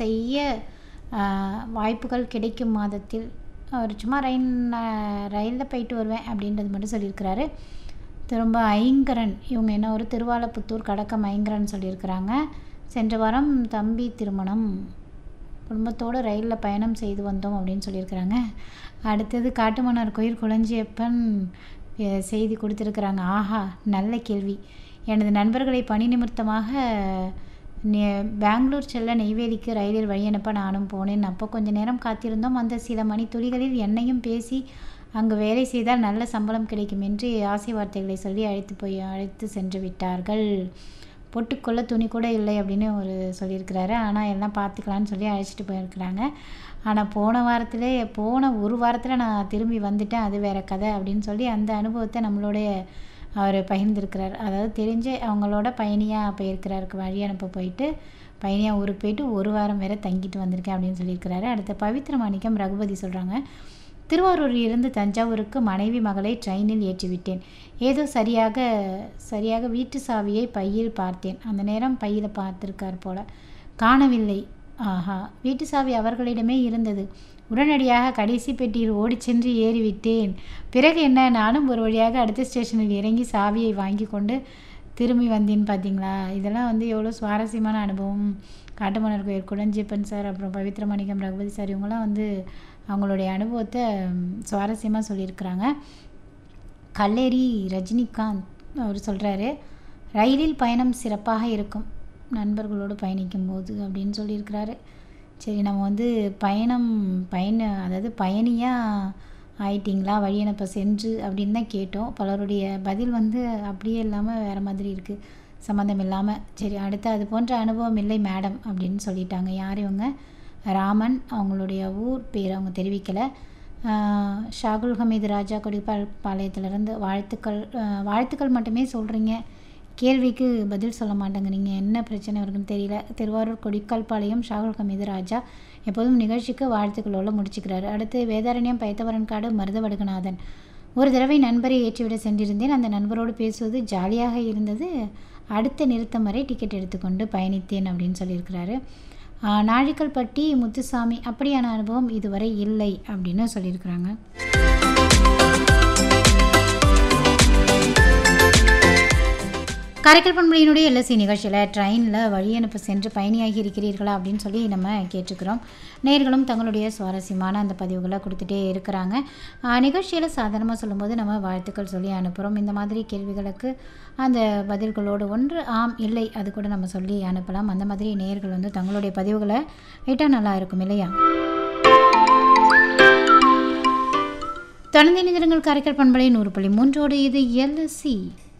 செய்ய ஆஹ், வாய்ப்புகள் கிடைக்கும் மாதத்தில் அவர் சும்மா ரயில் ரயிலில் போயிட்டு வருவேன் அப்படின்றது மட்டும் சொல்லியிருக்கிறாரு திரும்ப ஐங்கரன் இவங்க என்ன ஒரு திருவாலப்புத்தூர் கடக்கம் ஐங்கரன் சொல்லியிருக்கிறாங்க சென்ற வாரம் தம்பி திருமணம் குடும்பத்தோடு ரயிலில் பயணம் செய்து வந்தோம் அப்படின்னு சொல்லியிருக்கிறாங்க அடுத்தது காட்டுமன்னார் கோயில் குளஞ்சியப்பன் அஹ், செய்தி கொடுத்துருக்குறாங்க ஆஹா நல்ல கேள்வி எனது நண்பர்களை பணி நிமித்தமாக நெ- பெங்களூர் செல்ல நெய்வேலிக்கு ரயிலில் வழி அனுப்ப நானும் போனேன் அப்போ கொஞ்ச நேரம் காத்திருந்தோம் அந்த சில மணி துளிகளில் என்னையும் பேசி அங்கு வேலை செய்தால் நல்ல சம்பளம் கிடைக்கும் என்று ஆசை வார்த்தைகளை சொல்லி அழைத்து போய் அழைத்து சென்று விட்டார்கள் பொட்டுக்கொள்ள துணி கூட இல்லை அப்படின்னு ஒரு சொல்லியிருக்கிறாரு ஆனால் எல்லாம் பார்த்துக்கலான்னு சொல்லி அழைச்சிட்டு போயிருக்கிறாங்க ஆனால் போன வாரத்திலே போன ஒரு வாரத்தில் நான் திரும்பி வந்துட்டேன் அது வேற கதை அப்படின்னு சொல்லி அந்த அனுபவத்தை நம்மளுடைய அவர் பகிர்ந்திருக்கிறார் அதாவது தெரிஞ்சு அவங்களோட பயணியாக போயிருக்கிறாரு வழி அனுப்ப போயிட்டு பயணியாக ஊருக்கு போயிட்டு ஒரு வாரம் வேற தங்கிட்டு வந்திருக்கேன் அப்படின்னு சொல்லியிருக்கிறாரு அடுத்த பவித்ர மாணிக்கம் ரகுபதி சொல்கிறாங்க திருவாரூரில் இருந்து தஞ்சாவூருக்கு மனைவி மகளை ட்ரெயினில் ஏற்றிவிட்டேன் ஏதோ சரியாக சரியாக வீட்டு சாவியை பையில் பார்த்தேன் அந்த நேரம் பையில் பார்த்துருக்கார் போல காணவில்லை ஆஹா வீட்டு சாவி அவர்களிடமே இருந்தது உடனடியாக கடைசி பெட்டியில் ஓடிச் சென்று ஏறிவிட்டேன் பிறகு என்ன நானும் ஒரு வழியாக அடுத்த ஸ்டேஷனில் இறங்கி சாவியை வாங்கி கொண்டு திரும்பி வந்தேன் பார்த்தீங்களா இதெல்லாம் வந்து எவ்வளோ சுவாரஸ்யமான அனுபவம் காட்டுமன்னர் கோயில் குடஞ்சிப்பன் சார் அப்புறம் பவித்ர மணிக்கம் ரகுபதி சார் இவங்கெல்லாம் வந்து அவங்களுடைய அனுபவத்தை சுவாரஸ்யமாக சொல்லியிருக்கிறாங்க கல்லேரி ரஜினிகாந்த் அவர் சொல்கிறாரு ரயிலில் பயணம் சிறப்பாக இருக்கும் நண்பர்களோடு பயணிக்கும் போது அப்படின்னு சொல்லியிருக்கிறாரு சரி நம்ம வந்து பயணம் பயண அதாவது பயணியாக ஆயிட்டிங்களா வழி அனுப்ப சென்று அப்படின்னு தான் கேட்டோம் பலருடைய பதில் வந்து அப்படியே இல்லாமல் வேறு மாதிரி இருக்குது சம்மந்தம் இல்லாமல் சரி அடுத்து அது போன்ற அனுபவம் இல்லை மேடம் அப்படின்னு சொல்லிட்டாங்க யார் இவங்க ராமன் அவங்களுடைய ஊர் பேர் அவங்க தெரிவிக்கலை ஆஹ் ஷாகுல் ஹமீது ராஜா கொடிப்பால் பாளையத்திலிருந்து வாழ்த்துக்கள் ஆஹ் வாழ்த்துக்கள் மட்டுமே சொல்கிறீங்க கேள்விக்கு பதில் சொல்ல மாட்டேங்கிறீங்க என்ன பிரச்சனை இருக்குன்னு தெரியல திருவாரூர் கொடிக்கால் பாளையம் ஷாகுல் ஹமீது ராஜா எப்போதும் நிகழ்ச்சிக்கு வாழ்த்துக்களோடு முடிச்சுக்கிறாரு அடுத்து வேதாரண்யம் பைத்தவரன்காடு மருத வடுகநாதன் ஒரு தடவை நண்பரை ஏற்றிவிட சென்றிருந்தேன் அந்த நண்பரோடு பேசுவது ஜாலியாக இருந்தது அடுத்த நிறுத்தம் வரை டிக்கெட் எடுத்துக்கொண்டு பயணித்தேன் அப்படின்னு சொல்லியிருக்கிறாரு ஆஹ் நாழிக்கல்பட்டி முத்துசாமி அப்படியான அனுபவம் இதுவரை இல்லை அப்படின்னு சொல்லியிருக்கிறாங்க காரைக்கால் பண்புலியினுடைய எல்எஸ்சி நிகழ்ச்சியில் ட்ரெயினில் வழி அனுப்ப சென்று பயணியாகி இருக்கிறீர்களா அப்படின்னு சொல்லி நம்ம கேட்டுக்கிறோம் நேர்களும் தங்களுடைய சுவாரஸ்யமான அந்த பதிவுகளை கொடுத்துட்டே இருக்கிறாங்க நிகழ்ச்சியில் சாதாரணமாக சொல்லும்போது நம்ம வாழ்த்துக்கள் சொல்லி அனுப்புகிறோம் இந்த மாதிரி கேள்விகளுக்கு அந்த பதில்களோடு ஒன்று ஆம் இல்லை அது கூட நம்ம சொல்லி அனுப்பலாம் அந்த மாதிரி நேர்கள் வந்து தங்களுடைய பதிவுகளை விட்டால் நல்லா இருக்கும் இல்லையா தொடர்ந்து இணைந்திருங்கள் காரைக்கால் பண்பலை நூறு புள்ளி மூன்றோடு இது எல்எஸ்சி